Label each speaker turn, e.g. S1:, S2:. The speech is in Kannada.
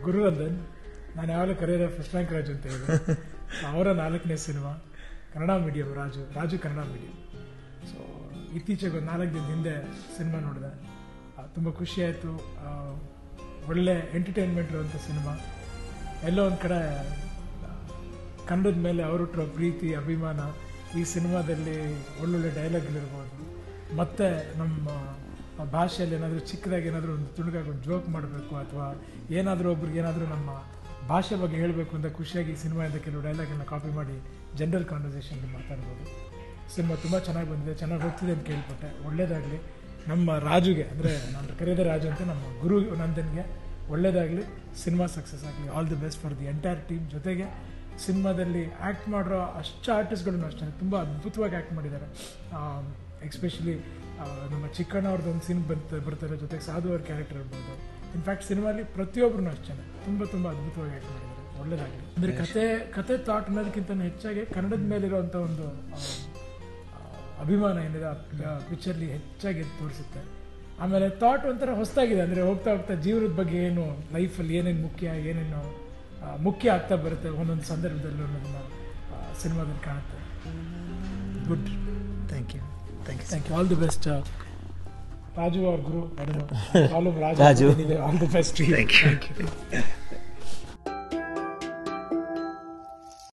S1: ಗುರುವಂದನ್ ನಾನು ಯಾವಾಗಲೂ ಕರೆಯೋದು ಫಸ್ಟ್ ರ್ಯಾಂಕ್ ರಾಜು ಅಂತ ಹೇಳಿ ಅವರ ನಾಲ್ಕನೇ cinema Kannada medium Raju Raju Kannada medium so ಇತ್ತೀಚೆಗೆ ಒಂದು ನಾಲ್ಕು ದಿನದ ಹಿಂದೆ ಸಿನಿಮಾ ನೋಡಿದೆ ತುಂಬ ಖುಷಿ ಆಯಿತು ಒಳ್ಳೆ ಎಂಟರ್ಟೈನ್ಮೆಂಟ್ ಇರುವಂಥ ಸಿನಿಮಾ ಎಲ್ಲೋ ಒಂದು ಕಡೆ ಕನ್ನಡದ ಮೇಲೆ ಅವರಿಟ್ಟಿರೋ ಪ್ರೀತಿ ಅಭಿಮಾನ ಈ ಸಿನಿಮಾದಲ್ಲಿ ಒಳ್ಳೊಳ್ಳೆ ಡೈಲಾಗ್ಗಳಿರ್ಬೋದು ಮತ್ತು ನಮ್ಮ ಭಾಷೆಯಲ್ಲಿ ಏನಾದರೂ ಚಿಕ್ಕದಾಗಿ ಏನಾದರೂ ಒಂದು ತುಣುಕಾಗಿ ಒಂದು ಜೋಕ್ ಮಾಡಬೇಕು ಅಥವಾ ಏನಾದರೂ ಒಬ್ರಿಗೆ ಏನಾದರೂ ನಮ್ಮ ಭಾಷೆ ಬಗ್ಗೆ ಹೇಳಬೇಕು ಅಂತ ಖುಷಿಯಾಗಿ ಈ ಸಿನಿಮಾದಿಂದ ಕೆಲವು ಡೈಲಾಗನ್ನು ಕಾಪಿ ಮಾಡಿ ಜನರಲ್ ಕಾನ್ವರ್ಸೇಷನ್ ಮಾತಾಡ್ಬೋದು ಸಿನಿಮಾ ತುಂಬ ಚೆನ್ನಾಗಿ ಬಂದಿದೆ ಚೆನ್ನಾಗಿ ಹೋಗ್ತಿದೆ ಅಂತ ಕೇಳ್ಪಟ್ಟೆ ಒಳ್ಳೇದಾಗಲಿ ನಮ್ಮ ರಾಜುಗೆ ಅಂದರೆ ನಾನು ಕರೆಯೋದೇ ರಾಜು ಅಂತ ನಮ್ಮ ಗುರು ನಂದನ್ಗೆ ಒಳ್ಳೇದಾಗಲಿ ಸಿನಿಮಾ ಸಕ್ಸಸ್ ಆಗಲಿ all the best for the entire team ಜೊತೆಗೆ ಸಿನಿಮಾದಲ್ಲಿ ಆ್ಯಕ್ಟ್ ಮಾಡಿರೋ ಅಷ್ಟು ಆರ್ಟಿಸ್ಟ್ಗಳನ್ನು ಅಷ್ಟೇ ತುಂಬ ಅದ್ಭುತವಾಗಿ ಆ್ಯಕ್ಟ್ ಮಾಡಿದ್ದಾರೆ ಎಕ್ಸ್ಪೆಷಲಿ ನಮ್ಮ ಚಿಕ್ಕಣ್ಣ ಅವ್ರದ್ದು ಒಂದು ಸೀನ್ ಬಂತ ಬರ್ತಾರೆ ಜೊತೆಗೆ ಸಾಧು ಅವ್ರ ಕ್ಯಾರೆಕ್ಟರ್ ಇರ್ಬೋದು ಇನ್ಫ್ಯಾಕ್ಟ್ ಸಿನಿಮಾಲಿ ಪ್ರತಿಯೊಬ್ಬರೂ ಅಷ್ಟೇ ತುಂಬ ತುಂಬ ಅದ್ಭುತವಾಗಿ ಆ್ಯಕ್ಟ್ ಮಾಡಿದ್ದಾರೆ ಒಳ್ಳೇದಾಗಲಿ ಅಂದರೆ ಕತೆ ಕತೆ ಥಾಟ್ ಅನ್ನೋದಕ್ಕಿಂತ ಹೆಚ್ಚಾಗಿ ಕನ್ನಡದ ಮೇಲಿರುವಂಥ ಒಂದು ಆ, ಆ, ಅಭಿಮಾನ ಏನಿದೆ ಆ ಪಿಕ್ಚರ್ಲಿ ಹೆಚ್ಚಾಗಿ ಎದ್ದು ತೋರಿಸುತ್ತೆ ಆಮೇಲೆ ಥಾಟ್ ಒಂಥರ ಹೊಸದಾಗಿದೆ ಅಂದರೆ ಹೋಗ್ತಾ ಹೋಗ್ತಾ ಜೀವನದ ಬಗ್ಗೆ ಏನು ಲೈಫಲ್ಲಿ ಏನೇನು ಮುಖ್ಯ ಏನೇನು ಆ, ಮುಖ್ಯ ಆಗ್ತಾ ಬರುತ್ತೆ ಒಂದೊಂದು ಸಂದರ್ಭದಲ್ಲೂ ಅನ್ನೋದನ್ನ ಸಿನಿಮಾದಲ್ಲಿ ಕಾಣುತ್ತೆ good
S2: thank you thank you
S1: thank you all the best Raju ಅವ್ರ ಗುರು all Raju
S2: Raju.
S1: All the best
S2: Thank you.
S1: Thank you